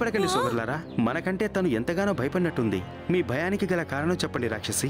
భయపడకండి సోదరులారా మనకంటే తను ఎంతగానో భయపడినట్టుంది మీ భయానికి గల కారణం చెప్పండి రాక్షసి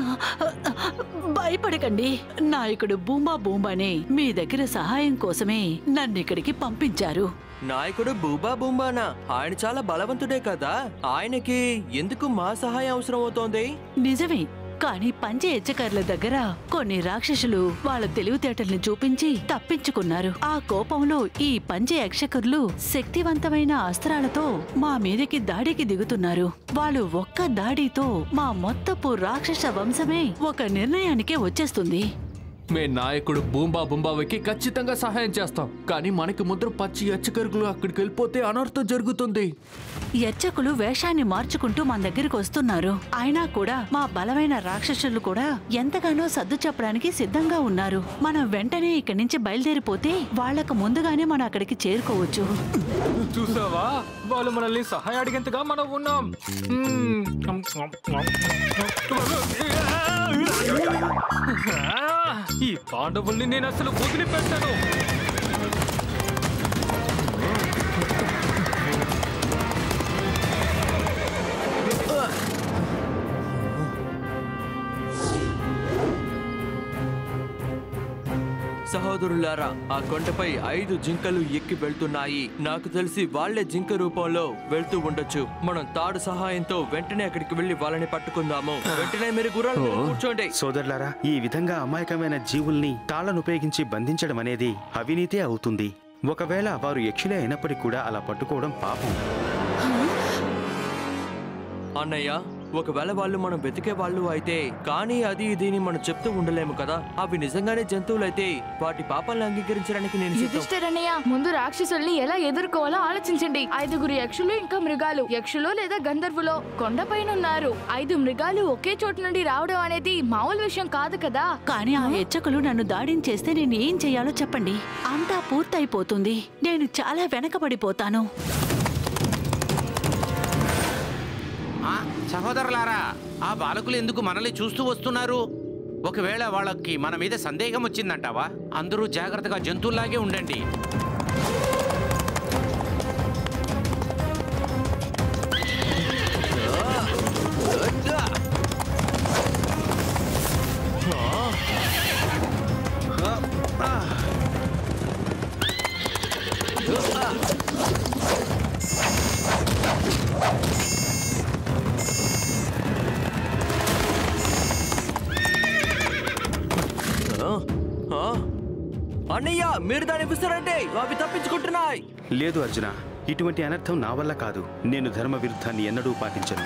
భయపడకండి నాయకుడు బూంబా బూంబానే మీ దగ్గర సహాయం కోసమే నన్ను ఇక్కడికి పంపించారు నాయకుడు బూబా బూంబానా ఆయన చాలా బలవంతుడే కదా ఆయనకి ఎందుకు మా సహాయం అవసరం అవుతోంది నిజమే కానీ పంచే ఎచ్చకర్ల దగ్గర కొన్ని రాక్షసులు వాళ్ళ తెలివితేటల్ని చూపించి తప్పించుకున్నారు ఆ కోపంలో ఈ పంచే యక్షకర్లు శక్తివంతమైన అస్త్రాలతో మా మీదకి దాడికి దిగుతున్నారు వాళ్ళు ఒక్క దాడితో మా మొత్తపు రాక్షస వంశమే ఒక నిర్ణయానికే వచ్చేస్తుంది మే నాయకుడు బూంబా బుంబావికి ఖచ్చితంగా సహాయం చేస్తాం కానీ మనకి ముద్ర పచ్చి ఎచ్చకరుగులు అక్కడికి వెళ్ళిపోతే అనర్థం జరుగుతుంది యచ్చకులు వేషాన్ని మార్చుకుంటూ మన దగ్గరికి వస్తున్నారు అయినా కూడా మా బలమైన రాక్షసులు కూడా ఎంతగానో సర్దు చెప్పడానికి సిద్ధంగా ఉన్నారు మనం వెంటనే ఇక్కడి నుంచి బయలుదేరిపోతే వాళ్లకు ముందుగానే మనం అక్కడికి చేరుకోవచ్చు చూసావా వాళ్ళు మనల్ని సహాయం అడిగేంతగా మనం ఉన్నాం మ్మ్. ఈ పాండవుల్ని నేను అసలు వదిలిపెట్టాను సహోదరులారా ఆ కొండపై ఐదు జింకలు ఎక్కి వెళ్తున్నాయి నాకు తెలిసి వాళ్లే జింక రూపంలో వెళ్తూ ఉండొచ్చు మనం తాడు సహాయంతో వెంటనే అక్కడికి వెళ్లి వాళ్ళని పట్టుకుందాము వెంటనే మీరు గుర్రాల మీద కూర్చోండి సోదరులారా ఈ విధంగా అమాయకమైన జీవుల్ని తాళ్లను ఉపయోగించి బంధించడం అనేది అవినీతే అవుతుంది ఒకవేళ వారు యక్షులే అయినప్పటికీ కూడా అలా పట్టుకోవడం పాపం అన్నయ్య ఒకవేళ వాళ్ళు మనం వెతికే వాళ్ళు అయితే కానీ అది దీని మనం చెప్తూ ఉండలేము కదా అవి నిజంగానే జంతువులైతే వాటి పాపాలను అంగీకరించడానికి నేను సిద్ధం యుధిష్ఠిరన్నయ్య ముందు రాక్షసుల్ని ఎలా ఎదుర్కోవాలో ఆలోచించండి ఐదుగురు యక్షులు ఇంకా మృగాలు యక్షులు లేదా గంధర్వులో కొండపైన ఉన్నారు ఐదు మృగాలు ఒకే చోటు నుండి రావడం అనేది మామూలు విషయం కాదు కదా కానీ ఆ యచ్చకులు నన్ను దాడించేస్తే నేను ఏం చెయ్యాలో చెప్పండి అంతా పూర్తయిపోతుంది నేను చాలా వెనకబడిపోతాను ఆ, సహోదరులారా ఆ బాలకులు ఎందుకు మనల్ని చూస్తూ వస్తున్నారు ఒకవేళ వాళ్ళకి మన మీద సందేహం వచ్చిందంటావా అందరూ జాగ్రత్తగా జంతువుల్లాగే ఉండండి ఆ? ఆ? అన్నయ్య మీరు దాన్ని విస్తారంటే అవి తప్పించుకుంటున్నాయి లేదు అర్జున ఇటువంటి అనర్థం నా వల్ల కాదు నేను ధర్మ విరుద్ధాన్ని ఎన్నడూ పాటించను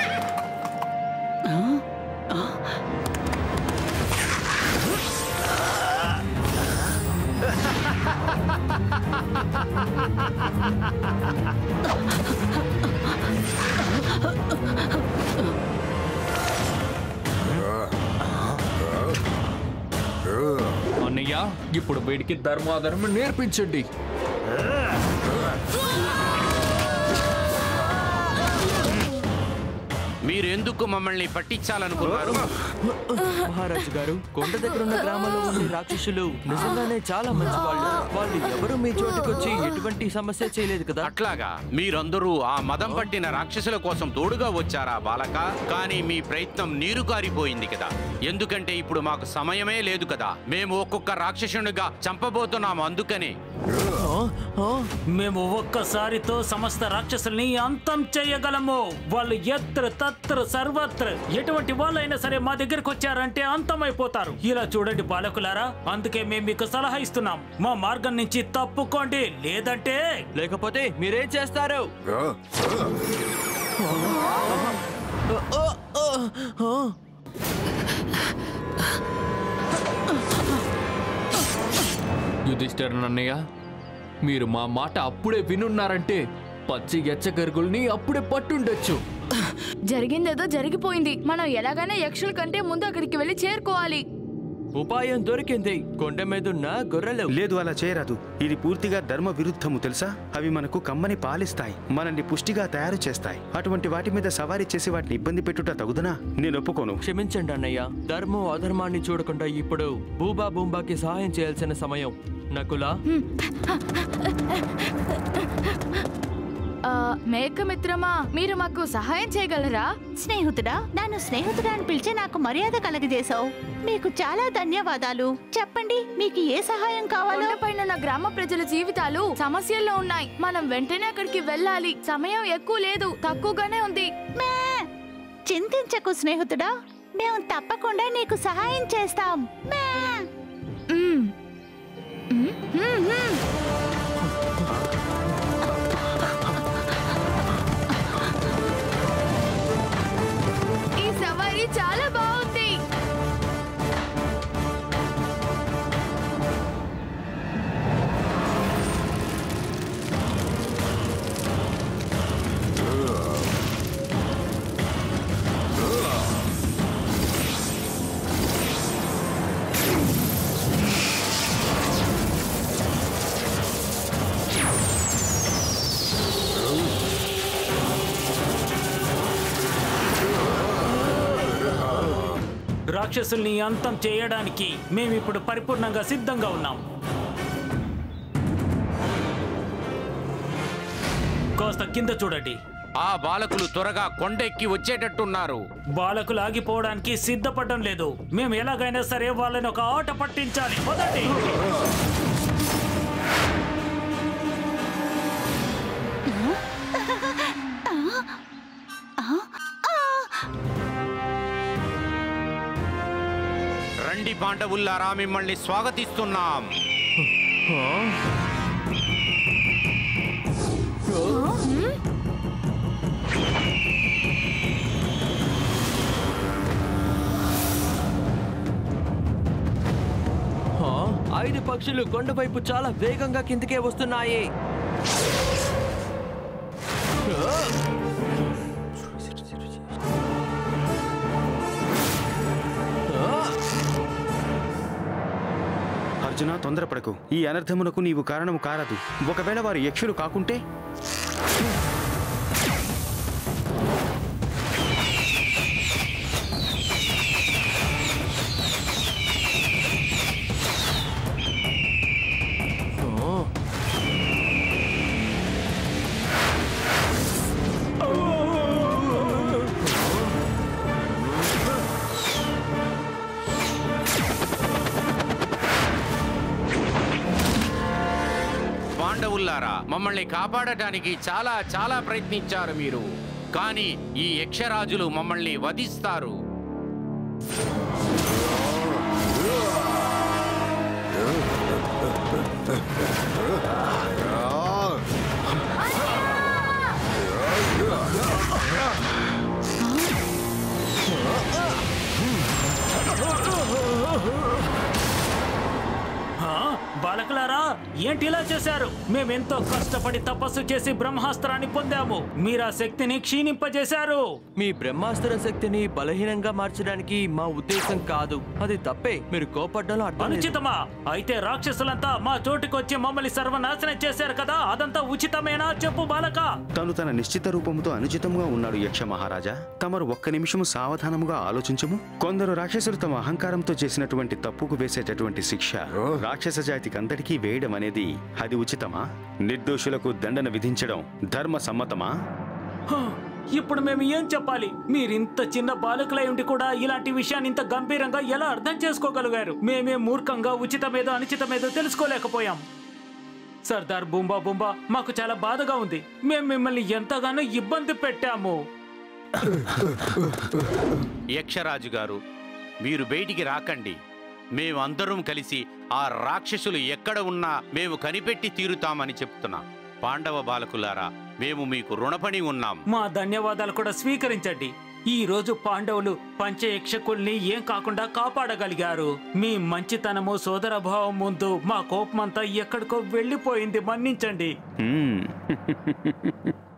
అన్నయ్య ఇప్పుడు వీడికి ధర్మాధర్మం నేర్పించండి మీరెందుకు మమ్మల్ని పట్టించాలనుకున్నారు మహారాజు గారు కొండ దగ్గర ఉన్న గ్రామంలో ఉండే రాక్షసులు నిజంగానే చాలా మంచి వాళ్ళు వాళ్ళు ఎవరు మీ చోటుకి వచ్చి ఎటువంటి సమస్య చేయలేదు కదా అట్లాగా మీరందరూ ఆ మదం పట్టిన రాక్షసుల కోసం తోడుగా వచ్చారా బాలక కానీ మీ ప్రయత్నం నీరు కారిపోయింది కదా ఎందుకంటే ఇప్పుడు మాకు సమయమే లేదు కదా మేము ఒక్కొక్క రాక్షసునిగా చంపబోతున్నాము అందుకని మేము ఒక్కసారితో సమస్త రాక్షసుల్ని అంతం చేయగలము వాళ్ళు ఎత్ర తత్ర సర్వత్ర ఎటువంటి వాళ్ళైనా సరే మా దగ్గరకు వచ్చారంటే అంతమైపోతారు ఇలా చూడండి బాలకులారా అందుకే మేము మీకు సలహా ఇస్తున్నాం మా మార్గం నుంచి తప్పుకోండి లేదంటే లేకపోతే మీరేం చేస్తారు యుధిష్ఠిర అన్నయ్య మీరు మా మాట అప్పుడే వినున్నారంటే పచ్చి ఎచ్చగరుగుల్ని అప్పుడే పట్టుండొచ్చు జరిగిందేదో జరిగిపోయింది మనం ఎలాగైనా యక్షుల కంటే ముందు అక్కడికి వెళ్ళి చేరుకోవాలి ఉపాయం దొరికింది కొండ మీదున్న గొర్రెలు లేదు అలా చేయరాదు ఇది పూర్తిగా ధర్మ విరుద్ధము తెలుసా అవి మనకు కమ్మని పాలిస్తాయి మనల్ని పుష్టిగా తయారు చేస్తాయి అటువంటి వాటి మీద సవారీ చేసి వాటిని ఇబ్బంది పెట్టుట తగుదనా నేను ఒప్పుకోను క్షమించండి అన్నయ్య ధర్మం అధర్మాన్ని చూడకుండా ఇప్పుడు బూబా బూంబాకి సహాయం చేయాల్సిన సమయం నకుల ఆ, మేఘమిత్రమా మీరు మాకు సహాయం చేయగలరా స్నేహితుడా నన్ను స్నేహితుడా అని పిలిచి నాకు మర్యాద కలగజేశావు మీకు చాలా ధన్యవాదాలు చెప్పండి మీకు ఏ సహాయం కావాలో కొండపైన ఉన్న గ్రామ ప్రజల జీవితాలు సమస్యల్లో ఉన్నాయి మనం వెంటనే అక్కడికి వెళ్ళాలి సమయం ఎక్కువ లేదు తక్కువగానే ఉంది మే! చింతించకు స్నేహితుడా మేము తప్పకుండా నీకు సహాయం చేస్తాం మే! మ్మ్. మ్మ్, మ్మ్, మ్మ్. ఈ సవారీ చాలా బాగుంది రాక్షసుల్ని అంతం చేయడానికి మేమిప్పుడు పరిపూర్ణంగా సిద్ధంగా ఉన్నాం కాస్త కింద చూడండి ఆ బాలకులు త్వరగా కొండెక్కి వచ్చేటట్టున్నారు బాలకులు ఆగిపోవడానికి సిద్ధపడడం లేదు మేము ఎలాగైనా సరే వాళ్ళని ఒక ఆట పట్టించాలి మొదటి రండి పాండవుల్లారా మిమ్మల్ని స్వాగతిస్తున్నాం హా? ఐదు పక్షులు కొండవైపు చాలా వేగంగా కిందకే వస్తున్నాయి ఆ! ఆ! అర్జున తొందరపడకు ఈ అనర్థమునకు నీవు కారణము కారదు ఒకవేళ వారు యక్షులు కాకుంటే పాండవుల్లారా మమ్మల్ని కాపాడటానికి చాలా చాలా ప్రయత్నించారు మీరు కానీ ఈ యక్షరాజులు మమ్మల్ని వధిస్తారు ఆ, బాలకులారా ఏంటి ఇలా చేశారు మేమెంతో కష్టపడి తపస్సు చేసి బ్రహ్మాస్త్రాన్ని పొందాము మీరు ఆ శక్తిని క్షీణింపజేశారు మీ బ్రహ్మాస్త్ర శక్తిని బలహీనంగా మార్చడానికి మా ఉద్దేశం కాదు అది తప్పే మీరు కోపడ్డంలో అర్థం లేదు. అనుచితమా అయితే రాక్షసులంతా మా చోటుకొచ్చి మమ్మల్ని సర్వనాశనం చేశారు కదా అదంతా ఉచితమేనా చెప్పు బాలక తను తన నిశ్చిత రూపముతో అనుచితంగా ఉన్నాడు యక్ష మహారాజా తమరు ఒక్క నిమిషము సావధానముగా ఆలోచించము కొందరు రాక్షసులు తమ అహంకారంతో చేసినటువంటి తప్పుకు వేసేటటువంటి శిక్ష రాక్షస జాతికి అందరికీ వేయడం అనేది అది ఉచితమా నిర్దోషులకు దండన విధించడం ధర్మ సమ్మతమా హ, ఇప్పుడు మేము ఏం చెప్పాలి మీరింత చిన్న బాలకులై ఉండి కూడా ఇలాంటి విషయాన్ని ఇంత గంభీరంగా ఎలా అర్థం చేసుకోగలిగారు మేమే మూర్ఖంగా ఉచితమేదో అనుచితమేదో తెలుసుకోలేకపోయాం సర్దార్ బుంబా బుంబా మాకు చాలా బాధగా ఉంది మేము మిమ్మల్ని ఎంతగానో ఇబ్బంది పెట్టాము యక్షరాజు గారు మీరు బయటికి రాకండి మేమందరం కలిసి ఆ రాక్షసులు ఎక్కడ ఉన్నా మేము కనిపెట్టి తీరుతామని చెప్తున్నాం పాండవ బాలకులారా మేము మీకు రుణపడి ఉన్నాం మా ధన్యవాదాలు కూడా స్వీకరించండి ఈ రోజు పాండవులు పంచయక్షకుల్ని ఏం కాకుండా కాపాడగలిగారు మీ మంచితనము సోదరభావం ముందు మా కోపమంతా ఎక్కడికో వెళ్ళిపోయింది మన్నించండి హ్మ్.